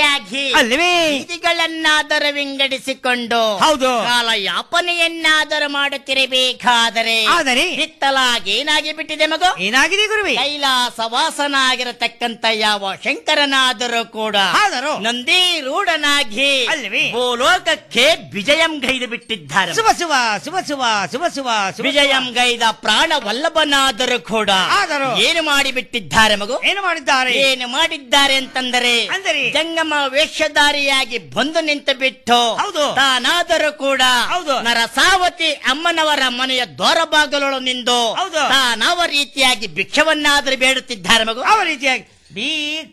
ಭಿಕ್ಷೆಯಾಗಿ ಅಲ್ವೇ ಬೀದಿಗಳನ್ನಾದರೂ ವಿಂಗಡಿಸಿಕೊಂಡು ಹೌದು. ಕಾಲ ಯಾಪನೆಯನ್ನಾದರೂ ಮಾಡುತ್ತಿರಬೇಕಾದರೆ ಆದರೆ ಹಿತ್ತಲಾಗಿ ಏನಾಗಿ ಬಿಟ್ಟಿದೆ ಮಗು ಏನಾಗಿದೆ ಗುರುವೆ ಕೈಲಾಸ ವಾಸನಾಗಿರತಕ್ಕಂತ ಯಾವ ಶಂಕರನಾದರೂ ಕೂಡ ಆದರೂ ನಂದಿ ರೂಢನಾಗಿ ಅಲ್ವೇ? ಭೂಲೋಕಕ್ಕೆ ವಿಜಯಂ ಗೈದು ಬಿಟ್ಟಿದ್ದಾರೆ ಶುಭ ಶುಭ ಶುಭ ಶುಭ ಶುಭ ಶುಭ ಶುಭ ವಿಜಯಂ ಗೈದ ಪ್ರಾಣ ವಲ್ಲಭನಾದರೂ ಕೂಡ ಆದರೂ ಏನು ಮಾಡಿ ಬಿಟ್ಟಿದ್ದಾರೆ ಮಗು ಏನು ಮಾಡಿದ್ದಾರೆ ಏನು ಮಾಡಿದ್ದಾರೆ ಅಂತಂದರೆ ಅಂದರೆ? ಜಂಗಮ ವೇಷಧಾರಿಯಾಗಿ ಬಂದು ನಿಂತು ಬಿಟ್ಟು ಹೌದು. ತಾನಾದರೂ ಕೂಡ ಹೌದು. ನರಸಾವತಿ ಅಮ್ಮನವರ ಮನೆಯ ದ್ವಾರ ಬಾಗಿಲೊಳು ನಿಂದು ಹೌದು. ತಾನವ ರೀತಿಯಾಗಿ ಭಿಕ್ಷವನ್ನಾದರೂ ಬೇಡುತ್ತಿದ್ದಾರೆ ಮಗು ಯಾವ ರೀತಿಯಾಗಿ ಬೀ